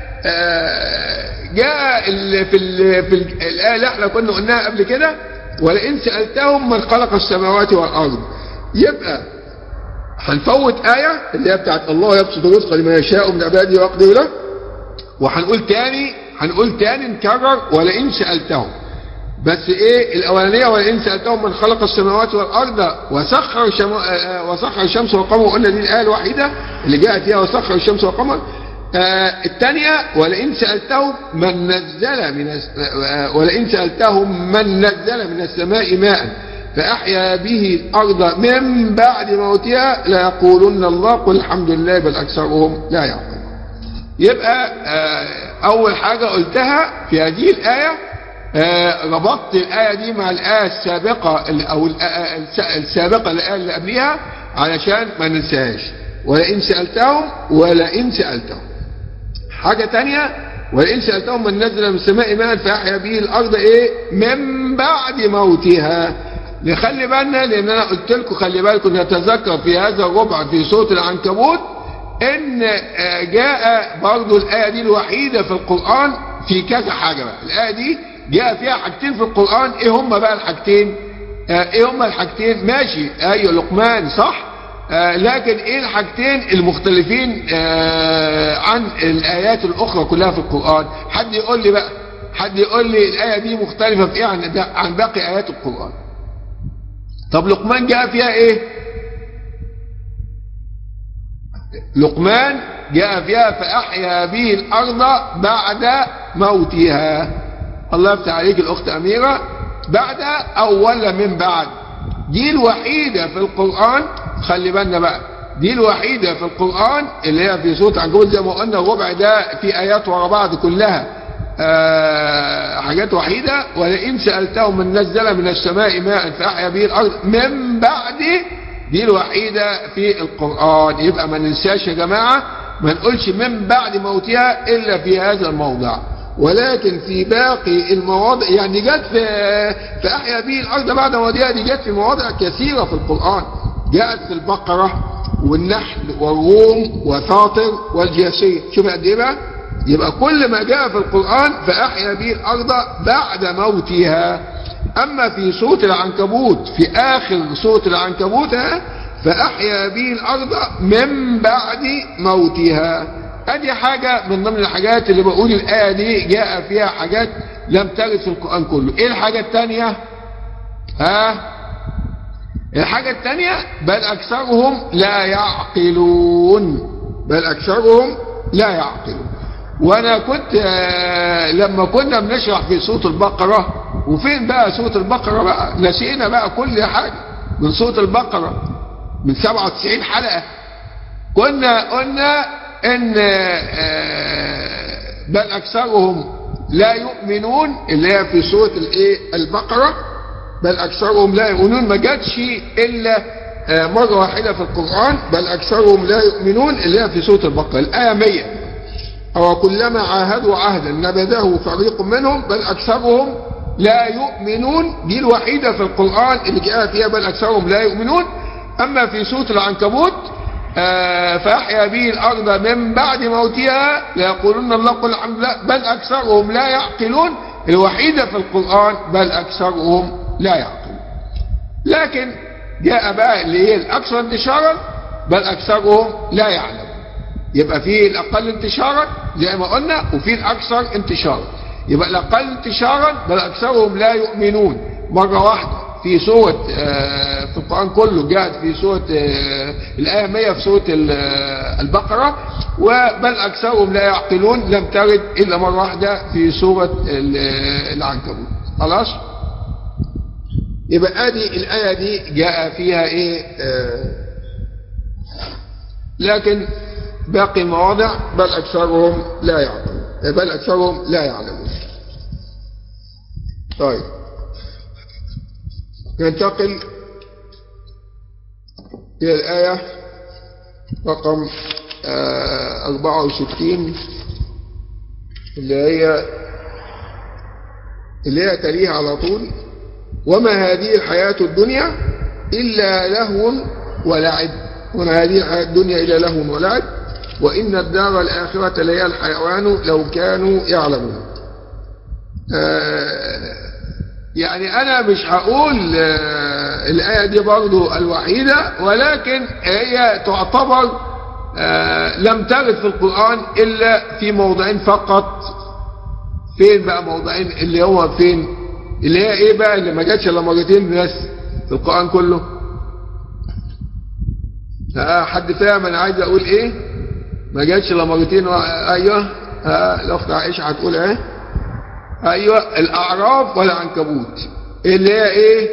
آه جاء ال في ال في ال الآية اللي احنا كنا قلناها قبل كده ولئن سألتهم من خلق السماوات والأرض يبقى هنفوت آية اللي هي بتاعت الله يبسط الرزق لمن يشاء من عباده ويقدر له وهنقول تاني هنقول تاني نكرر ولئن سألتهم بس ايه الاولانيه ولئن سألتهم من خلق السماوات والارض وسخر شم... آه وسخر الشمس والقمر قلنا دي الايه الوحيده اللي جاءت فيها وسخر الشمس والقمر آه الثانيه ولئن سألتهم من نزل من الس... آه ولئن سألتهم من نزل من السماء ماء فأحيا به الأرض من بعد موتها ليقولن الله قل الحمد لله بل أكثرهم لا يعقلون يبقى أول حاجة قلتها في هذه الآية ربطت الآية دي مع الآية السابقة أو السابقة الآية اللي قبلها علشان ما ننساهاش ولئن سألتهم ولئن سألتهم حاجة تانية ولئن سألتهم من نزل من السماء ماء فأحيا به الأرض إيه من بعد موتها نخلي بالنا لأن أنا قلت لكم خلي بالكم نتذكر في هذا الربع في سورة العنكبوت ان جاء برضو الآية دي الوحيدة في القرآن في كذا حاجة بقى الآية دي جاء فيها حاجتين في القرآن ايه هما بقى الحاجتين ايه هما الحاجتين ماشي ايوه لقمان صح آه لكن ايه الحاجتين المختلفين آه عن الايات الاخرى كلها في القرآن حد يقول لي بقى حد يقول لي الاية دي مختلفة في ايه عن, عن باقي ايات القرآن طب لقمان جاء فيها ايه لقمان جاء فيها فأحيا به الأرض بعد موتها الله يفتح عليك الأخت أميرة بعد أو ولا من بعد دي الوحيدة في القرآن خلي بالنا بقى دي الوحيدة في القرآن اللي هي في سورة عنكبوت زي ما قلنا الربع ده في آيات ورا بعض كلها آه حاجات وحيدة ولئن سألتهم من نزل من السماء ماء فأحيا به الأرض من بعد دي الوحيدة في القرآن يبقى ما ننساش يا جماعة ما نقولش من بعد موتها إلا في هذا الموضع ولكن في باقي المواضع يعني جت في في أحيا به الأرض بعد موتها دي جت في مواضع كثيرة في القرآن جاءت في البقرة والنحل والروم وفاطر والجاسية شوف قد إيه بقى يبقى كل ما جاء في القرآن فأحيا به الأرض بعد موتها أما في سورة العنكبوت في آخر سورة العنكبوت فأحيا به الأرض من بعد موتها أدي حاجة من ضمن الحاجات اللي بقول الآية دي جاء فيها حاجات لم ترد في القرآن كله إيه الحاجة الثانية ها الحاجة الثانية بل أكثرهم لا يعقلون بل أكثرهم لا يعقلون وانا كنت لما كنا بنشرح في سورة البقرة وفين بقى سورة البقرة بقى نسينا بقى كل حاجة من سورة البقرة من 97 حلقة كنا قلنا ان بل اكثرهم لا يؤمنون اللي هي في سورة الايه البقرة بل اكثرهم لا يؤمنون ما جاتش الا مرة واحدة في القرآن بل اكثرهم لا يؤمنون اللي هي في سورة البقرة الآية 100 أو كلما عاهدوا عهدا نبذه فريق منهم بل أكثرهم لا يؤمنون دي الوحيدة في القرآن اللي جاء فيها بل أكثرهم لا يؤمنون أما في سورة العنكبوت آه فأحيا به الأرض من بعد موتها ليقولون الله قل الحمد لله بل أكثرهم لا يعقلون الوحيدة في القرآن بل أكثرهم لا يعقلون لكن جاء بقى اللي هي الأكثر انتشارا بل أكثرهم لا يعلمون يبقى في الأقل انتشارا زي ما قلنا وفي الأكثر انتشارا يبقى الأقل انتشارا بل أكثرهم لا يؤمنون مرة واحدة في سورة آه، في القرآن كله جاءت في سورة آه، الآية 100 في سورة ال- آه، البقرة وبل أكثرهم لا يعقلون لم ترد إلا مرة واحدة في سورة ال- آه، العنكبوت خلاص يبقى ادي الآية دي جاء فيها ايه آه لكن باقي المواضع بل أكثرهم لا يعقلون بل أكثرهم لا يعلمون طيب ننتقل إلى الآية رقم آه 64 اللي هي اللي هي تليها على طول وما هذه الحياة الدنيا إلا لهو ولعب وما هذه الحياة الدنيا إلا لهو ولعب وإن الدار الآخرة لهي الحيوان لو كانوا يعلمون آه يعني أنا مش هقول آه الآية دي برضو الوحيدة ولكن هي تعتبر آه لم ترد في القرآن إلا في موضعين فقط فين بقى موضعين اللي هو فين اللي هي ايه بقى اللي ما جاتش الا مرتين بس في القرآن كله ها حد فاهم انا عايز اقول ايه ما جاتش الا مرتين و... ايوه ها الاخت عائشه هتقول ايه ايوه الاعراف والعنكبوت اللي هي ايه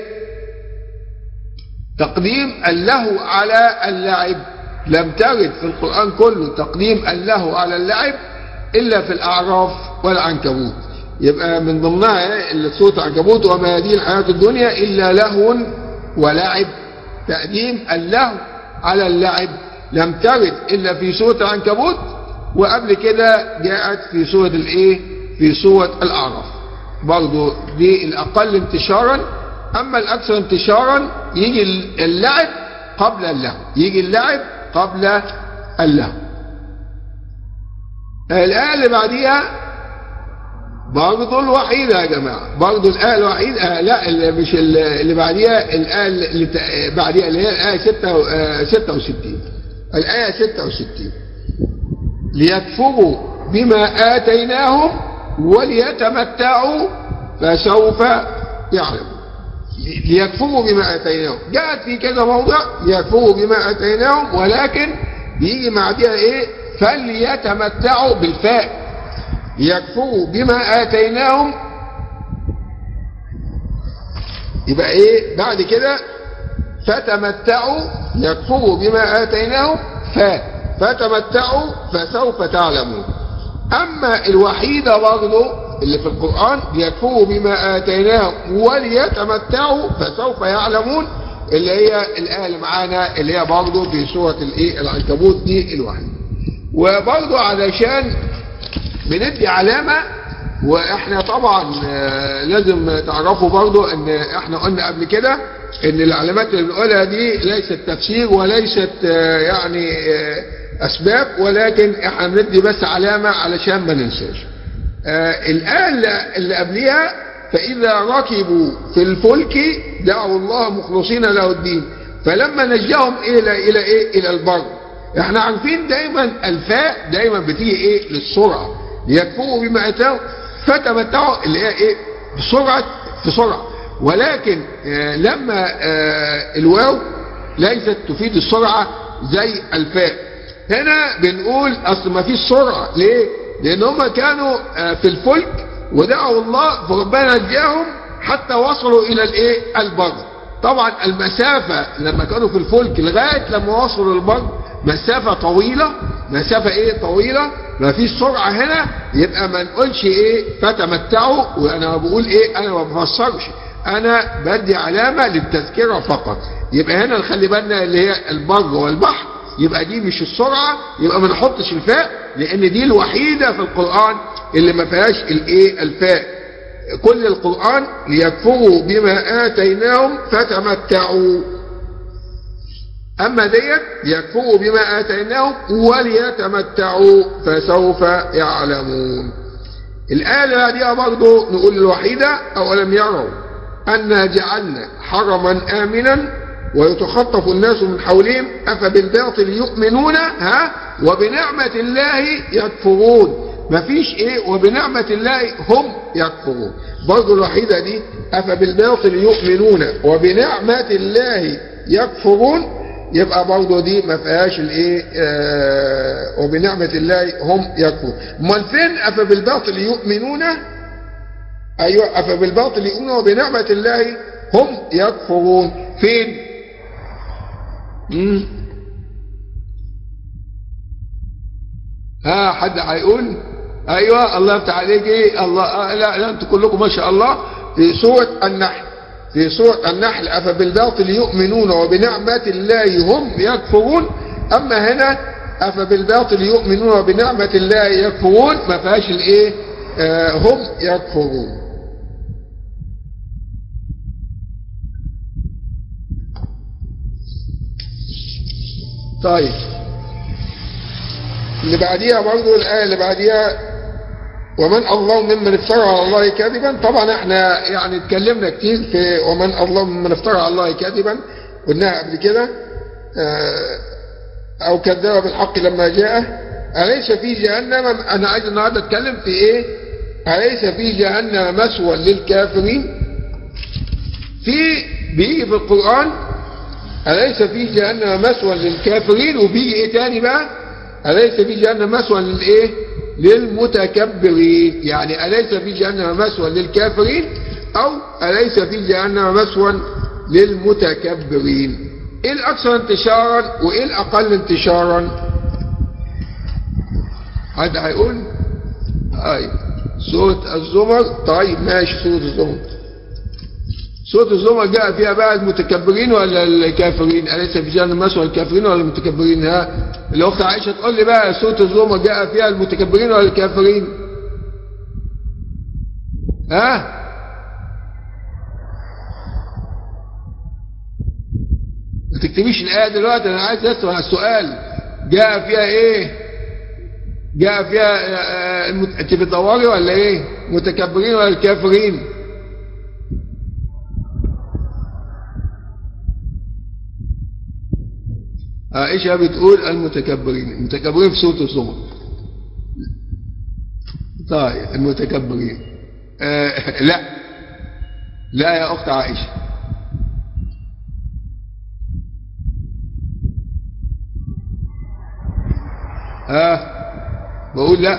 تقديم اللهو على اللعب لم ترد في القرآن كله تقديم اللهو على اللعب إلا في الأعراف والعنكبوت يبقى من ضمنها سورة العنكبوت وما هذه الحياة الدنيا إلا لهو ولعب تقديم اللهو على اللعب لم ترد إلا في سورة العنكبوت وقبل كده جاءت في سورة الإيه في سورة الأعراف برضو دي الأقل انتشارا أما الأكثر انتشارا يجي اللعب قبل اللهو يجي اللعب قبل اللهو الآية اللي بعديها برضه الوحيدة يا جماعة برضه الآية الوحيدة آه لا اللي مش اللي بعديها الآية اللي بعديها اللي هي الآية 66 الآية 66 ليكفروا بما آتيناهم وليتمتعوا فسوف يعلمون ليكفروا بما آتيناهم جاءت في كذا موضع ليكفروا بما آتيناهم ولكن بيجي بعديها ايه فليتمتعوا بالفاء ليكفروا بما آتيناهم يبقى ايه بعد كده فتمتعوا يكفروا بما آتيناهم فاء فتمتعوا فسوف تعلمون أما الوحيدة برضه اللي في القرآن ليكفروا بما آتيناهم وليتمتعوا فسوف يعلمون اللي هي الآية اللي معانا اللي هي برضه في سورة الايه العنكبوت دي الوحيدة وبرضه علشان بندي علامة واحنا طبعا لازم تعرفوا برضه ان احنا قلنا قبل كده ان العلامات اللي بنقولها دي ليست تفسير وليست يعني اسباب ولكن احنا بندي بس علامة علشان ما ننساش الآية اللي قبلها فإذا ركبوا في الفلك دعوا الله مخلصين له الدين فلما نجاهم إلى إلى إيه إلى البر احنا عارفين دايما الفاء دايما بتيجي ايه للسرعة ليكفروا بما اتاهم فتمتعوا اللي هي ايه بسرعة في سرعة ولكن آه لما آه الواو ليست تفيد السرعة زي الفاء هنا بنقول اصل ما فيش سرعة ليه لان هم كانوا آه في الفلك ودعوا الله فربنا نجاهم حتى وصلوا الى الايه البر طبعا المسافة لما كانوا في الفلك لغاية لما وصلوا للبر مسافة طويلة مسافة ايه طويلة ما فيش سرعة هنا يبقى ما نقولش ايه فتمتعوا وانا بقول ايه انا ما بفسرش انا بدي علامة للتذكرة فقط يبقى هنا نخلي بالنا اللي هي البر والبحر يبقى دي مش السرعة يبقى ما نحطش الفاء لان دي الوحيدة في القرآن اللي ما فيهاش الايه الفاء كل القرآن ليكفروا بما آتيناهم فتمتعوا أما ديت ليكفروا بما آتيناهم وليتمتعوا فسوف يعلمون الآية اللي بعديها برضه نقول الوحيدة أولم يروا أنا جعلنا حرما آمنا ويتخطف الناس من حولهم أفبالباطل يؤمنون ها وبنعمة الله يكفرون مفيش ايه وبنعمة الله هم يكفرون برضه الوحيدة دي أفبالباطل يؤمنون وبنعمة الله يكفرون يبقى برضه دي ما فيهاش الايه آه وبنعمة الله هم يكفرون امال فين أفبالباطل يؤمنون ايوه أفبالباطل يؤمنون وبنعمة الله هم يكفرون فين مم. ها حد هيقول ايوه الله يفتح عليك ايه الله آه لا لا انتوا كلكم ما شاء الله في سوره النحل في سوره النحل افبالباطل يؤمنون وبنعمه الله هم يكفرون اما هنا افبالباطل يؤمنون وبنعمه الله يكفرون ما فيهاش الايه آه هم يكفرون طيب اللي بعديها برضه الآية اللي بعديها ومن الله ممن افترى على الله كذبا طبعا احنا يعني اتكلمنا كتير في ومن الله ممن افترى على الله كذبا قلناها قبل كده اه او كذب بالحق لما جاءه أليس في جهنم انا عايز النهارده اتكلم في ايه أليس في جهنم مسوى للكافرين في بيجي في القرآن أليس في جهنم مسوى للكافرين وبيجي ايه تاني بقى أليس في جهنم مسوى للإيه؟ للمتكبرين يعني أليس في جهنم مسوى للكافرين أو أليس في جهنم مسوى للمتكبرين إيه الأكثر انتشارا وإيه الأقل انتشارا حد هيقول أي سورة الزمر طيب ماشي سورة الزمر سورة الزمر جاء فيها بقى المتكبرين ولا الكافرين أليس في جهنم مسوى الكافرين ولا المتكبرين ها الأخت عائشة تقول لي بقى سورة الزمر جاء فيها المتكبرين ولا الكافرين ها ما تكتبيش الآية دلوقتي أنا عايز أسمع السؤال جاء فيها إيه جاء فيها أنت بتدوري ولا إيه متكبرين ولا الكافرين عائشة بتقول المتكبرين المتكبرين في سورة الزمر طيب المتكبرين آه لا لا يا أخت عائشة ها آه بقول لا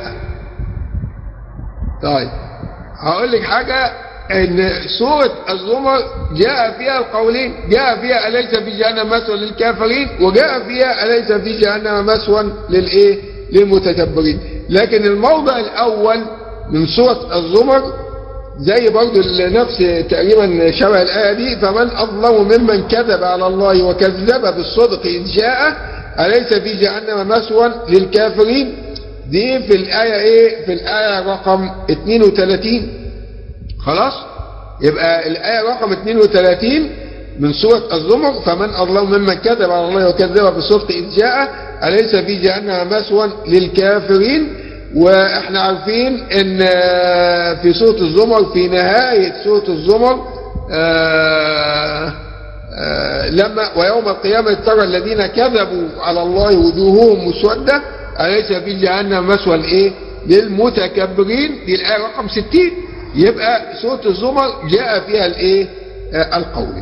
طيب هقول لك حاجة ان سورة الزمر جاء فيها القولين جاء فيها أليس في جهنم مسوى للكافرين وجاء فيها أليس في جهنم مسوى للإيه للمتكبرين لكن الموضع الأول من سورة الزمر زي برضو نفس تقريبا شبه الآية دي فمن أظلم ممن كذب على الله وكذب بالصدق إذ جاء أليس في جهنم مسوى للكافرين دي في الآية إيه في الآية رقم 32 خلاص يبقى الآية رقم 32 من سورة الزمر فمن أظلم ممن كذب على الله وكذب بالصدق إذ جاء أليس في جهنم مسوى للكافرين واحنا عارفين ان في سورة الزمر في نهاية سورة الزمر آآ آآ لما ويوم القيامة ترى الذين كذبوا على الله وجوههم مسودة أليس في جهنم مسوى الايه للمتكبرين دي الآية رقم 60 يبقى سورة الزمر جاء فيها الايه القول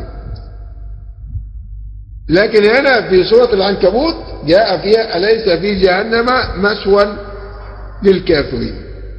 لكن هنا في سورة العنكبوت جاء فيها أليس في جهنم مسوى للكافرين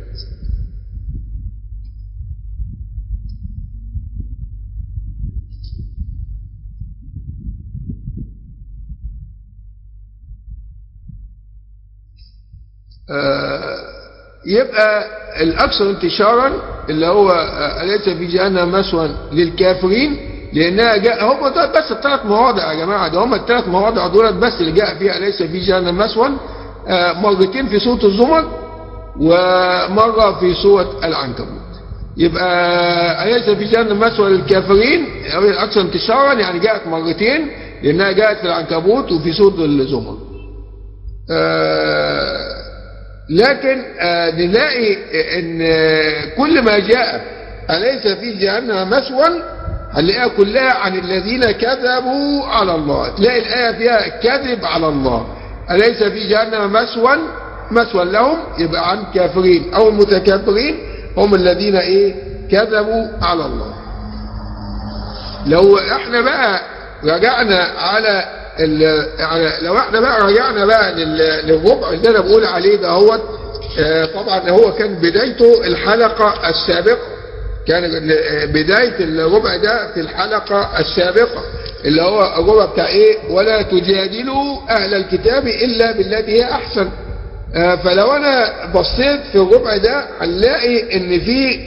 آه يبقى الأكثر انتشارا اللي هو أليس في جهنم مسوى للكافرين لأنها جاء هم ده بس الثلاث مواضع يا جماعة ده هم الثلاث مواضع دولت بس اللي جاء فيها أليس في جهنم مسوى آه مرتين في سورة الزمر ومرة في سورة العنكبوت يبقى أليس في جهنم مسوى للكافرين الأكثر انتشارا يعني جاءت مرتين لأنها جاءت في العنكبوت وفي سورة الزمر آه لكن آه نلاقي ان كل ما جاء أليس في جهنم مسوى هنلاقيها كلها عن الذين كذبوا على الله تلاقي الآية فيها كذب على الله أليس في جهنم مسوى مثوى لهم يبقى عن كافرين أو المتكبرين هم الذين إيه كذبوا على الله لو احنا بقى رجعنا على ال- يعني لو احنا بقى رجعنا بقى لل- للربع اللي انا بقول عليه ده هو طبعا هو كان بدايته الحلقة السابقة كان ال- بداية الربع ده في الحلقة السابقة اللي هو الربع بتاع ايه ولا تجادلوا اهل الكتاب الا بالتي هي احسن آه، فلو انا بصيت في الربع ده هنلاقي ان في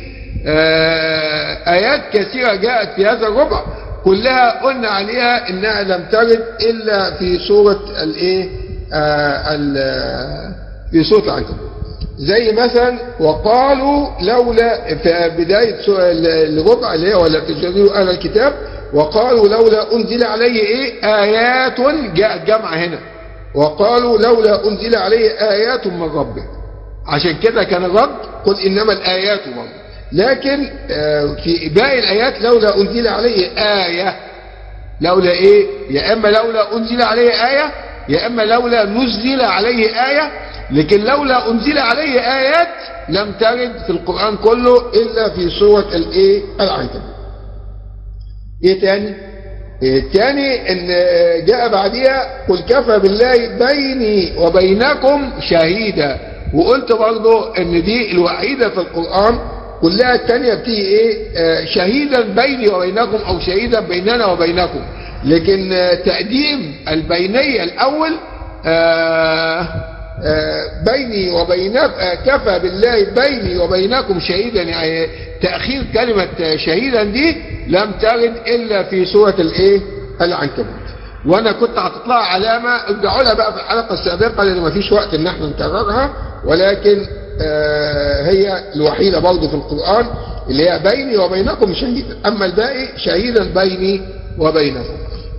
آه، ايات كثيرة جاءت في هذا الربع كلها قلنا عليها انها لم ترد الا في سورة الايه آه، ال- في سورة العنكبوت زي مثلا وقالوا لولا في بداية سو- ال- الربع اللي هي ولا تجادلوا اهل الكتاب وقالوا لولا انزل عليه ايه ايات جاءت جمع هنا وقالوا لولا انزل عليه ايات من ربه عشان كده كان الرد قل انما الايات برضه لكن آه، في باقي الايات لولا انزل عليه ايه لولا ايه يا اما لولا انزل عليه ايه يا اما لولا نزل عليه ايه لكن لولا انزل عليه ايات لم ترد في القران كله الا في سوره الايه العنكبوت ايه تاني إيه التاني ان جاء بعديها قل كفى بالله بيني وبينكم شهيدا وقلت برضو ان دي الوحيدة في القرآن كلها التانية بتيجي ايه آه، شهيدا بيني وبينكم او شهيدا بيننا وبينكم لكن آه، تقديم البينية الاول آه، آه، بيني وبينك آه، كفى بالله بيني وبينكم شهيدا يعني تأخير كلمة شهيدا دي لم ترد إلا في سورة الإيه العنكبوت وأنا كنت هتطلع علامة ارجعوا لها بقى في الحلقة السابقة لأن مفيش وقت إن احنا نكررها ولكن آه، هي الوحيدة برضه في القرآن اللي هي بيني وبينكم شهيدا أما الباقي شهيدا بيني وبينكم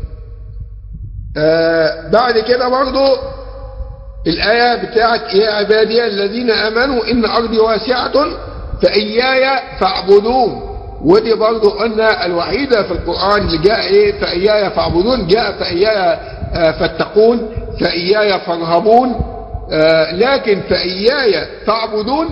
آه، بعد كده برضه الآية بتاعت يا عبادي الذين آمنوا إن أرضي واسعة فإياي فاعبدون ودي برضو قلنا الوحيدة في القرآن اللي جاء إيه فإياي فاعبدون جاء فإياي آه، فاتقون فإياي فارهبون آه، لكن فإياي فاعبدون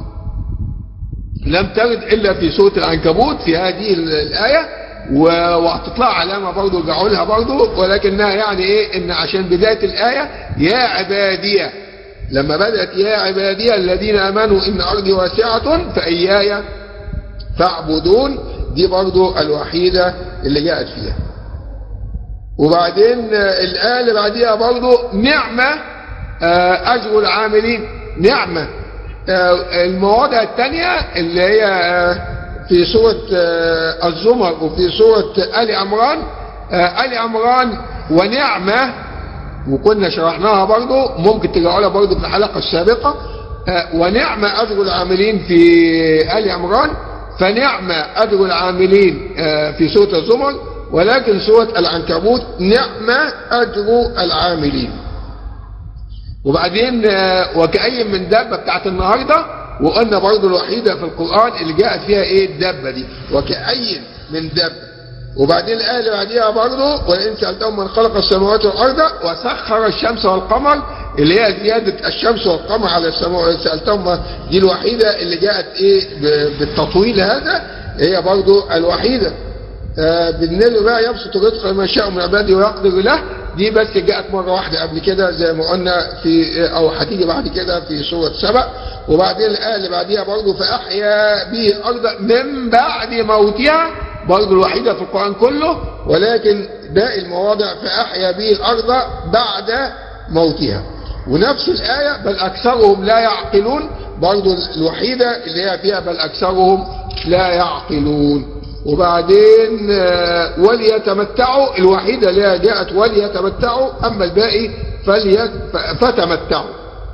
لم ترد إلا في سورة العنكبوت في هذه ال- الآية و- وهتطلع علامة برضو ارجعوا لها برضو ولكنها يعني ايه ان عشان بداية الآية يا عبادية لما بدأت يا عبادية الذين امنوا ان ارضي واسعة فاياي فاعبدون دي برضو الوحيدة اللي جاءت فيها وبعدين آه، الآية اللي بعديها برضو نعمة آه، أجر العاملين نعمة آه، المواضع الثانية اللي هي آه، في سورة آه، الزمر وفي سورة آل عمران آه، آل عمران ونعمة وكنا شرحناها برضو ممكن ترجعوا لها برضو في الحلقة السابقة آه، ونعمة أجر العاملين في آل عمران فنعمة أجر العاملين آه، في سورة الزمر ولكن سورة العنكبوت نعمة أجر العاملين وبعدين آه، وكأي من دابة بتاعت النهاردة وقلنا برضو الوحيدة في القرآن اللي جاءت فيها ايه الدابة دي وكأي من دابة وبعدين الآية اللي بعديها برضو ولئن سألتهم من خلق السماوات والأرض وسخر الشمس والقمر اللي هي زيادة الشمس والقمر على السماوات سألتهم دي الوحيدة اللي جاءت ايه ب- بالتطويل هذا هي برضو الوحيدة آه، بالنسبة بقى يبسط الرزق لمن يشاء من عباده ويقدر له دي بس جاءت مرة واحدة قبل كده زي ما قلنا في أو هتيجي بعد كده في سورة سبأ وبعدين الآية اللي بعديها برضه فأحيا به الأرض من بعد موتها برضه الوحيدة في القرآن كله ولكن باقي المواضع فأحيا به الأرض بعد موتها ونفس الآية بل أكثرهم لا يعقلون برضه الوحيدة اللي هي فيها بل أكثرهم لا يعقلون وبعدين آه، وليتمتعوا الوحيدة اللي هي جاءت وليتمتعوا أما الباقي فليت ف- فتمتعوا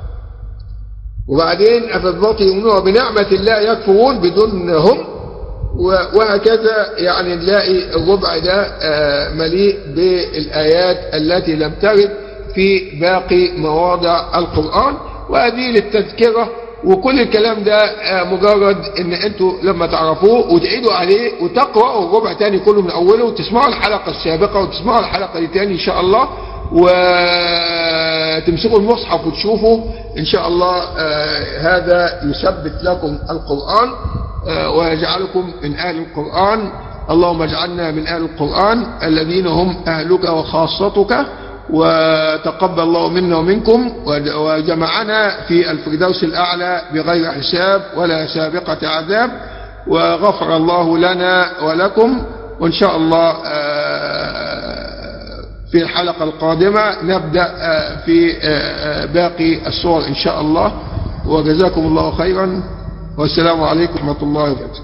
وبعدين أفضلت يؤمنون بنعمة الله يكفرون بدون هم و- وهكذا يعني نلاقي الربع ده آه، مليء بالآيات التي لم ترد في باقي مواضع القرآن وهذه للتذكرة وكل الكلام ده آه، مجرد ان انتوا لما تعرفوه وتعيدوا عليه وتقرأوا الربع تاني كله من اوله وتسمعوا الحلقة السابقة وتسمعوا الحلقة دي تاني ان شاء الله و آه، تمسكوا المصحف وتشوفوا إن شاء الله آه، هذا يثبت لكم القرآن آه، ويجعلكم من أهل القرآن اللهم اجعلنا من أهل القرآن الذين هم أهلك وخاصتك وتقبل الله منا ومنكم وج- وجمعنا في الفردوس الأعلى بغير حساب ولا سابقة عذاب وغفر الله لنا ولكم وإن شاء الله آه، في الحلقة القادمة نبدأ آه، في آه، آه، باقي الصور إن شاء الله وجزاكم الله خيرا والسلام عليكم ورحمة الله وبركاته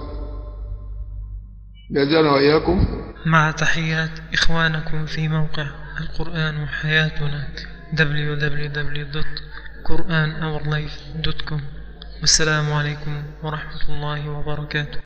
جزانا وإياكم مع تحيات إخوانكم في موقع القرآن حياتنا www.quranourlife.com والسلام عليكم ورحمة الله وبركاته